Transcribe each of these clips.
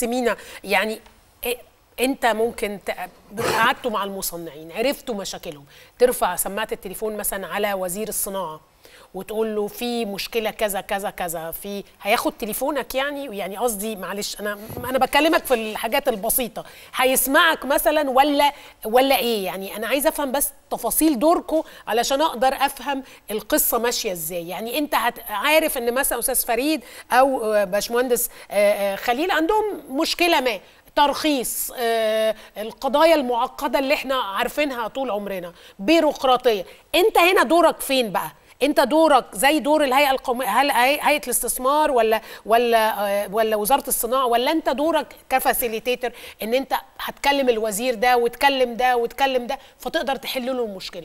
سمينة يعني إيه انت ممكن ت- قعدتوا مع المصنعين عرفتوا مشاكلهم ترفع سماعه التليفون مثلا على وزير الصناعه وتقول له في مشكله كذا كذا كذا في هياخد تليفونك يعني يعني قصدي معلش انا انا بكلمك في الحاجات البسيطه هيسمعك مثلا ولا ولا ايه يعني انا عايزه افهم بس تفاصيل دوركم علشان اقدر افهم القصه ماشيه ازاي يعني انت هت- عارف ان مثلا استاذ فريد او آه، باشمهندس آه، آه، خليل عندهم مشكله ما ترخيص آه، القضايا المعقده اللي احنا عارفينها طول عمرنا بيروقراطيه انت هنا دورك فين بقى انت دورك زي دور الهيئه القوميه هل هي- هيئه الاستثمار ولا ولا آه، ولا وزاره الصناعه ولا انت دورك كفاسيليتيتر ان انت هتكلم الوزير ده وتكلم ده وتكلم ده فتقدر تحل له المشكله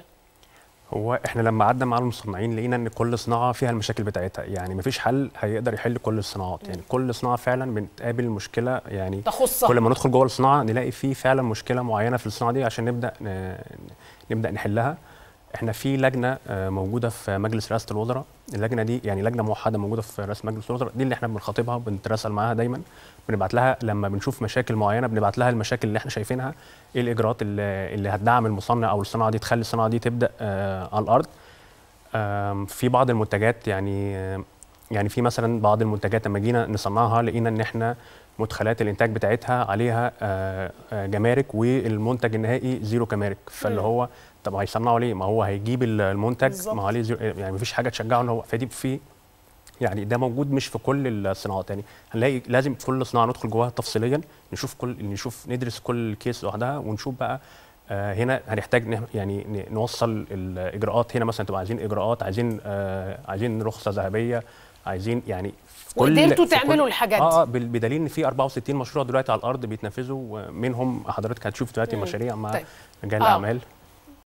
هو احنا لما قعدنا مع المصنعين لقينا ان كل صناعه فيها المشاكل بتاعتها يعني مفيش حل هيقدر يحل كل الصناعات يعني كل صناعه فعلا بنتقابل مشكله يعني تخصها. كل ما ندخل جوه الصناعه نلاقي في فعلا مشكله معينه في الصناعه دي عشان نبدا ن- نبدا نحلها احنا في لجنه آه، موجوده في مجلس رئاسه الوزراء اللجنه دي يعني لجنه موحده موجوده في رئاسه مجلس الوزراء دي اللي احنا بنخاطبها بنتراسل معاها دايما بنبعت لها لما بنشوف مشاكل معينه بنبعت لها المشاكل اللي احنا شايفينها ايه الاجراءات اللي, اللي هتدعم المصنع او الصناعه دي تخلي الصناعه دي تبدا آه على الارض آم، في بعض المنتجات يعني آم، يعني في مثلا بعض المنتجات لما جينا نصنعها لقينا ان احنا مدخلات الانتاج بتاعتها عليها آه، آه، جمارك والمنتج النهائي زيرو جمارك فاللي مم. هو طب هيصنعوا ليه؟ ما هو هيجيب ال- المنتج بالظبط. ما هو عليه زيرو يعني مفيش حاجه تشجعه ان هو فدي في يعني ده موجود مش في كل الصناعات يعني هنلاقي لازم في كل صناعه ندخل جواها تفصيليا نشوف كل نشوف ندرس كل كيس لوحدها ونشوف بقى آه هنا هنحتاج نه- يعني ن- نوصل الاجراءات هنا مثلا تبقى عايزين اجراءات عايزين آه عايزين رخصه ذهبيه عايزين يعني في كل- وقدرتوا في كل- تعملوا الحاجات اه اه بال- بدليل ان في 64 مشروع دلوقتي على الارض بيتنفذوا منهم حضرتك هتشوف دلوقتي مم. مشاريع مع طيب. رجال آه. الاعمال